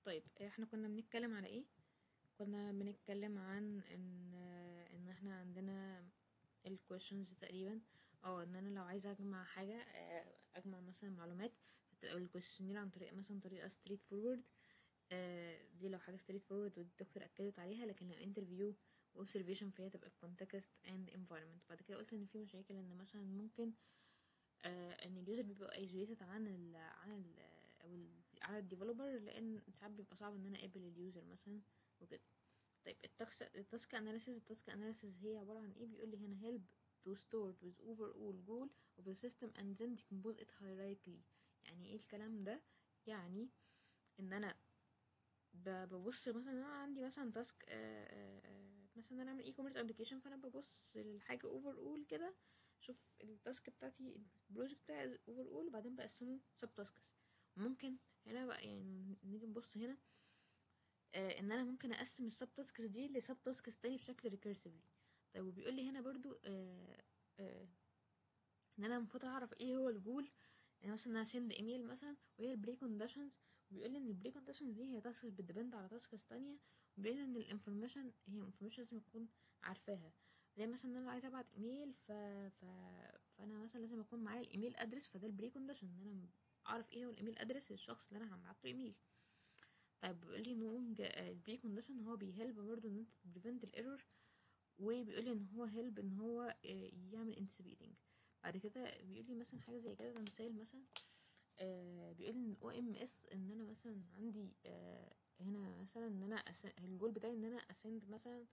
طيب احنا كنا بنتكلم على ايه كنا بنتكلم عن ان ان احنا عندنا الكويشنز تقريبا او ان انا لو عايزه اجمع حاجه آه، اجمع مثلا معلومات فتبقى الكويشنير عن طريق مثلا طريقه ستريت فورورد دي لو حاجه ستريت فورورد والدكتور اكدت عليها لكن لو انترفيو واوبسرفيشن فهي تبقى context اند environment بعد كده قلت ان في مشاكل ان مثلا ممكن آه ان اليوزر بيبقى ايزوليتد عن ال عن ال او ال على الديفلوبر لان ساعات بيبقى صعب ان انا اقابل اليوزر مثلا وكده طيب التاسك اناليسيس التاسك اناليسيس هي عباره عن ايه بيقول لي هنا help to start with overall goal of the system and then decompose it hierarchically يعني ايه الكلام ده يعني ان انا ب- ببص مثلا انا عندي مثلا تاسك مثلا انا اعمل اي كوميرس ابلكيشن فانا ببص للحاجه اوفر اول كده شوف التاسك بتاعتي البروجكت بتاعي اوفر اول وبعدين بقسمه سب تاسكس ممكن هنا بقى يعني نيجي نبص هنا آه ان انا ممكن اقسم السب تاسكس دي لسب تاسكس تاني بشكل ريكيرسيفلي طيب وبيقول لي هنا برضو آه آه ان انا المفروض اعرف ايه هو الجول يعني مثلا انا سند ايميل مثلا وهي البري كونديشنز وبيقول لي ان البري كونديشنز دي هي تاسكس بتديبند على تاسكس تانية وبيقول لي ان الانفورميشن هي انفورميشن لازم اكون عارفاها زي مثلا ان انا عايزه ابعت ايميل ف... ف... فانا مثلا لازم اكون معايا الايميل ادرس فده البري كونديشن ان انا اعرف ايه هو الايميل ادرس للشخص اللي انا هبعت له ايميل طيب بيقول لي ان البري كونديشن هو بيهلب برضه ان انت بريفنت الايرور وبيقول لي ان هو هيلب ان هو آه، يعمل انتسبيتنج بعد كده بيقول لي مثلا حاجه زي كده ده مثال مثلا آه بيقول ان او ام اس ان انا مثلا عندي آه هنا مثلا ان انا أس... الجول بتاعي ان انا اسند مثلا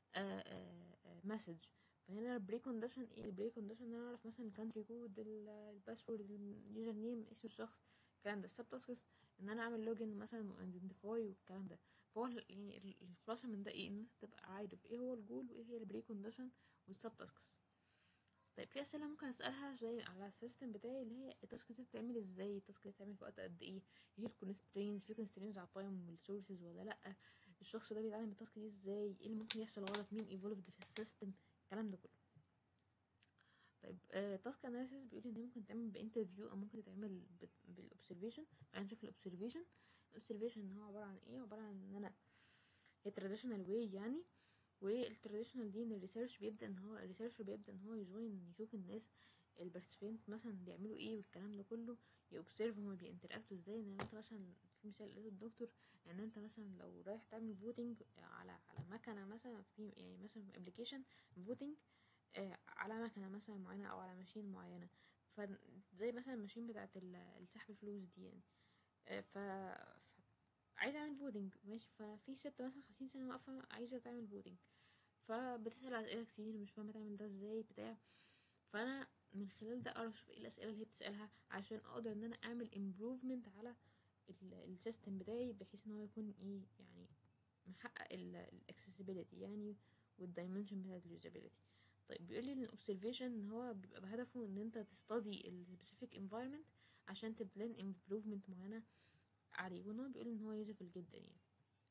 مسج فهنا البري كونديشن ايه البري كونديشن ان انا اعرف مثلا الكانتري كود الباسورد اليوزر نيم اسم الشخص الكلام ده السب تاسكس ان انا اعمل لوجن مثلا ايدنتيفاي والكلام ده فهو ال- يعني ال- الخلاصه من ده ايه ان انت تبقى عارف ايه هو الجول وايه هي البري كونديشن والسب تاسكس طيب في اسئله ممكن اسالها زي على السيستم بتاعي اللي هي التاسك دي بتتعمل ازاي التاسك دي بتتعمل في وقت قد ايه ايه الكونسترينز في كونسترينز على التايم والسورسز ولا لا الشخص ده بيتعلم التاسك دي ازاي ايه اللي ممكن يحصل غلط مين ايفولفد في السيستم الكلام ده كله طيب تاسك اناليسيس بيقول ان هي ممكن تعمل بانترفيو او ممكن تتعمل بالاوبسرفيشن تعالى نشوف الاوبسرفيشن الاوبسرفيشن هو عباره عن ايه عباره عن ان انا هي traditional way يعني والتراديشنال دي ان الريسيرش بيبدا ان هو الريسيرشر بيبدا ان هو يجوين يشوف الناس البارتيسيبنت مثلا بيعملوا ايه والكلام ده كله يوبسيرف هما بينتراكتوا ازاي ان انت مثلا في مثال قالته الدكتور ان انت مثلا لو رايح تعمل فوتنج على على مكنه مثلا في يعني مثلا في ابلكيشن فوتنج على مكنه مثلا معينه او على ماشين معينه فزي مثلا الماشين بتاعه السحب الفلوس دي يعني آه، ف ف- عايزه اعمل فوتنج ماشي ففي ست مثلا خمسين سنه واقفه عايزه تعمل فوتنج فبتسال اسئله كتير مش فاهمه تعمل ده ازاي بتاع فانا من خلال ده اعرف اشوف ايه الاسئله اللي هي بتسالها عشان اقدر ان انا اعمل امبروفمنت على السيستم بتاعي بحيث ان هو يكون ايه يعني محقق الاكسسبيليتي يعني والدايمنشن بتاعت اليوزابيليتي طيب بيقول لي ان الاوبسرفيشن هو بيبقى بهدفه ان انت تستدي السبيسيفيك انفايرمنت عشان تبلان امبروفمنت معينه عليه وان هو بيقول ان هو يوزفل جدا يعني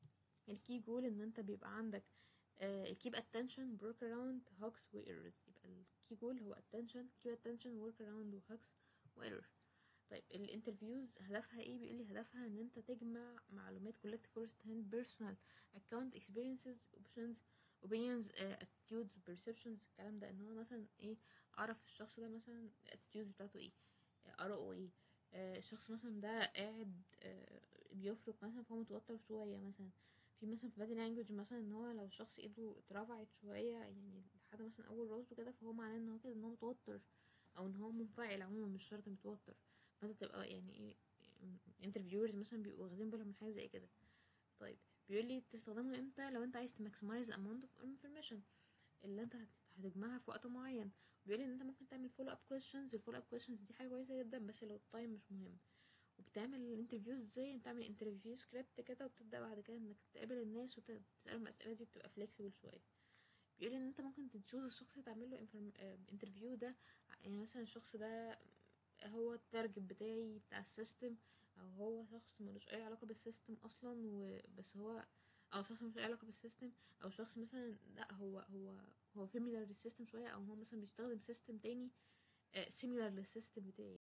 الكي جول ان انت بيبقى عندك keep attention work around hooks و errors يبقى الكي جول هو attention keep attention work around و hooks و error طيب الانترفيوز هدفها ايه بيقول لي هدفها ان انت تجمع معلومات collect first hand personal account experiences options opinions uh, attitudes perceptions الكلام ده ان هو مثلا ايه اعرف الشخص ده مثلا attitudes بتاعته ايه آه، آراءه ايه آه، الشخص مثلا ده قاعد آه، بيفرق مثلا فهو متوتر شوية مثلا في مثلا في body language مثلا ان هو لو الشخص ايده اترفعت شوية يعني لحد مثلا اول راسه كده فهو معناه ان هو كده ان هو متوتر او ان هو منفعل عموما مش شرط متوتر فانت تبقى يعني ايه انترفيورز مثلا بيبقوا واخدين بالهم من حاجة زي كده طيب بيقول لي تستخدمه امتى لو انت عايز تماكسمايز الاماونت اوف انفورميشن اللي انت هت- هتجمعها في وقت معين بيقول لي ان انت ممكن تعمل فولو اب كويشنز الفولو اب كويشنز دي حاجه كويسه جدا بس لو التايم مش مهم وبتعمل الانترفيوز ازاي انت تعمل انترفيو سكريبت كده وبتبدا بعد كده انك تقابل الناس وتسالهم الاسئله دي بتبقى فليكسيبل شويه بيقول ان انت ممكن تشوز الشخص اللي تعمل له انترفيو ده يعني مثلا الشخص ده هو التارجت بتاعي بتاع السيستم او هو شخص ملوش اي علاقه بالسيستم اصلا وبس هو او شخص ملوش اي علاقه بالسيستم او شخص مثلا لا هو هو هو فاميليار للسيستم شويه او هو مثلا بيستخدم سيستم تاني سيميلار للسيستم بتاعي